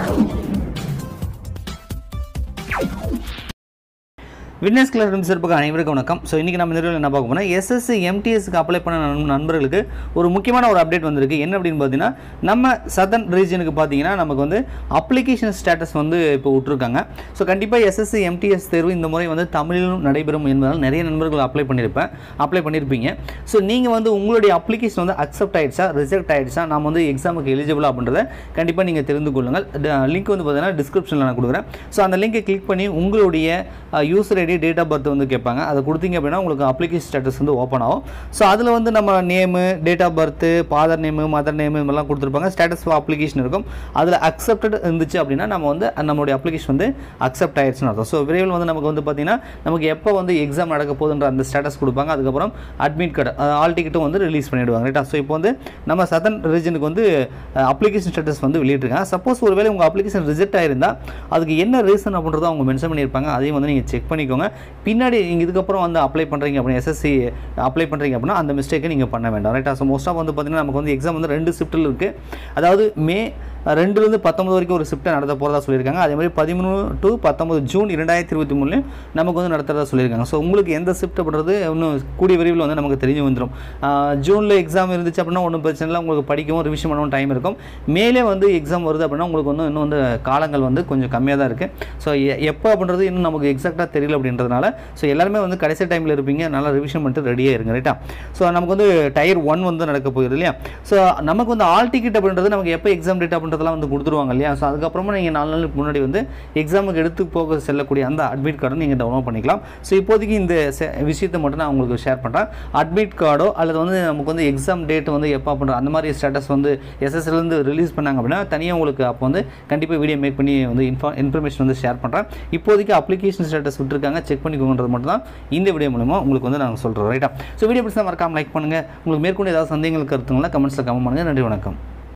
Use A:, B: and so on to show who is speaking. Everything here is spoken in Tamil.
A: விட்னஸ் கிளர் சிறப்புக்கு அனைவருக்கும் வணக்கம் ஸோ இன்றைக்கி நம்ம நிறுவனம் என்ன பார்க்க போனால் எஸ்எஸ்சி எம்டிஎஸ்க்கு அப்ளை பண்ண நண்- நண்பர்களுக்கு ஒரு முக்கியமான ஒரு அப்டேட் வந்திருக்கு என்ன அப்படின்னு பார்த்தீங்கன்னா நம்ம சதன் ரீஜனுக்கு பார்த்தீங்கன்னா நமக்கு வந்து அப்ளிகேஷன் ஸ்டேட்டஸ் வந்து இப்போ விட்ருக்காங்க ஸோ கண்டிப்பாக எஸ்எஸ்சி எம்டிஎஸ் தேர்வு இந்த முறை வந்து தமிழிலும் நடைபெறும் என்பதால் நிறைய நண்பர்கள் அப்ளை பண்ணியிருப்பேன் அப்ளை பண்ணியிருப்பீங்க ஸோ நீங்கள் வந்து உங்களுடைய அப்ளிகேஷன் வந்து அக்செப்ட் ஆயிடுச்சா ரிஜெக்ட் ஆயிடுச்சா நம்ம வந்து எக்ஸாமுக்கு எலிஜிபிள் அப்படின்றத கண்டிப்பாக நீங்கள் தெரிந்து கொள்ளுங்கள் லிங்க் வந்து பார்த்தீங்கன்னா டிஸ்கிரிப்ஷனில் நான் கொடுக்குறேன் ஸோ அந்த லிங்கை கிளிக் பண்ணி உங்களுடைய user ID date of birth வந்து கேட்பாங்க அதை கொடுத்தீங்க அப்படின்னா உங்களுக்கு அப்ளிகேஷன் ஸ்டேட்டஸ் வந்து ஓப்பன் ஆகும் ஸோ அதில் வந்து நம்ம name date of birth father name mother name இதெல்லாம் கொடுத்துருப்பாங்க ஸ்டேட்டஸ் அப்ளிகேஷன் இருக்கும் அதில் அக்செப்டட் இருந்துச்சு அப்படின்னா நம்ம வந்து நம்மளுடைய அப்ளிகேஷன் வந்து அக்செப்ட் ஆயிடுச்சுன்னு அர்த்தம் ஸோ விரைவில் வந்து நமக்கு வந்து பார்த்தீங்கன்னா நமக்கு எப்போ வந்து எக்ஸாம் நடக்க போகுதுன்ற அந்த ஸ்டேட்டஸ் கொடுப்பாங்க அதுக்கப்புறம் அட்மிட் கார்டு ஆல் டிக்கெட்டும் வந்து ரிலீஸ் பண்ணிவிடுவாங்க ரைட்டா ஸோ இப்போ வந்து நம்ம சதன் ரீஜனுக்கு வந்து அப்ளிகேஷன் ஸ்டேட்டஸ் வந்து வெளியிட்டிருக்காங்க சப்போஸ் ஒருவேளை உங்கள் அப்ளிகேஷன் ரிஜெக்ட் ஆயிருந்தால் அதுக்கு என்ன ரீசன் அப்படின்றத அவங்க மென்ஷன் பண்ணியிருப்பாங்க அதையும் வந்து நீங்கள் செக் பண்ணிக்கோங்க பின்னாடி நீங்கள் இதுக்கப்புறம் வந்து அப்ளை பண்ணுறீங்க அப்படின்னா எஸ்எஸ்சி அப்ளை பண்ணுறீங்க அப்படின்னா அந்த மிஸ்டேக்கை நீங்கள் பண்ண வேண்டாம் ரைட்டா ஸோ மோஸ்ட் ஆஃப் வந்து பார்த்தீங்கன்னா நமக்கு வந்து எக்ஸாம் வந்து ரெண்டு ஷிஃப்ட்டில் இருக்குது அதாவது மே ரெண்டுலேருந்து பத்தொம்பது வரைக்கும் ஒரு ஷிஃப்ட்டை நடத்த போகிறதா சொல்லியிருக்காங்க அதே மாதிரி பதிமூணு டு பத்தொம்பது ஜூன் இரண்டாயிரத்தி இருபத்தி மூணுலையும் நமக்கு வந்து நடத்துறதா சொல்லியிருக்காங்க ஸோ உங்களுக்கு எந்த ஷிஃப்ட் பண்ணுறது இன்னும் கூடிய விரைவில் வந்து நமக்கு தெரிஞ்சு வந்துடும் ஜூனில் எக்ஸாம் இருந்துச்சு அப்படின்னா ஒன்றும் பிரச்சனை இல்லை உங்களுக்கு படிக்கவும் ரிவிஷன் பண்ணவும் டைம் இருக்கும் மேலே வந்து எக்ஸாம் வருது அப்படின்னா உங்களுக்கு வந்து இன்னும் வந்து காலங்கள் வந்து கொஞ்சம் கம்மியாக தான் இருக்குது ஸோ எப்போ அப்படின்றது இன்னும் நமக்கு எக்ஸாக்டாக தெரியல அப்படின்றதுனால ஸோ எல்லாருமே வந்து கடைசி டைமில் இருப்பீங்க நல்லா ரிவிஷன் பண்ணிட்டு ரெடியாக இருங்க ரைட்டா ஸோ நமக்கு வந்து டயர் ஒன் வந்து நடக்க போகுது இல்லையா ஸோ நமக்கு வந்து ஆல் டிக்கெட் அப்படின்றது நமக்கு எப்போ எக்ஸாம் டேட் அப்படின்றதெல்லாம் வந்து கொடுத்துருவாங்க இல்லையா ஸோ அதுக்கப்புறமா நீங்கள் நாலு நாளுக்கு முன்னாடி வந்து எக்ஸாமுக்கு எடுத்து போக செல்லக்கூடிய அந்த அட்மிட் கார்டை நீங்கள் டவுன்லோட் பண்ணிக்கலாம் ஸோ இப்போதைக்கு இந்த செ- விஷயத்தை மட்டும் நான் உங்களுக்கு ஷேர் பண்ணுறேன் அட்மிட் கார்டோ அல்லது வந்து நமக்கு வந்து எக்ஸாம் டேட் வந்து எப்போ பண்ணுற அந்த மாதிரி ஸ்டேட்டஸ் வந்து எஸ்எஸ்லேருந்து ரிலீஸ் பண்ணாங்க அப்படின்னா தனியாக உங்களுக்கு அப்போ வந்து கண்டிப்பாக வீடியோ மேக் பண்ணி வந்து இன்ஃபா இன்ஃபர்மேஷன் வந்து ஷேர் பண்ணுறேன் இப்போதைக்கு அப்ளிகேஷன் ஸ்டேட்டஸ் விட்டுருக்காங்க செக் பண்ணிக்கோங்கன்றது மட்டும் தான் இந்த வீடியோ மூலமாக உங்களுக்கு வந்து நாங்கள் சொல்கிறோம் ரைட்டா ஸோ வீடியோ பிடிச்சா மறக்காம லைக் பண்ணுங்கள் உங்களுக்கு மேற்கொண்டு ஏதாவது சந்தேகங்கள் கருத்துங்களா கமெண்ட்ஸில் கமெண்ட் பண்ணுங்கள் நன்றி வணக்கம்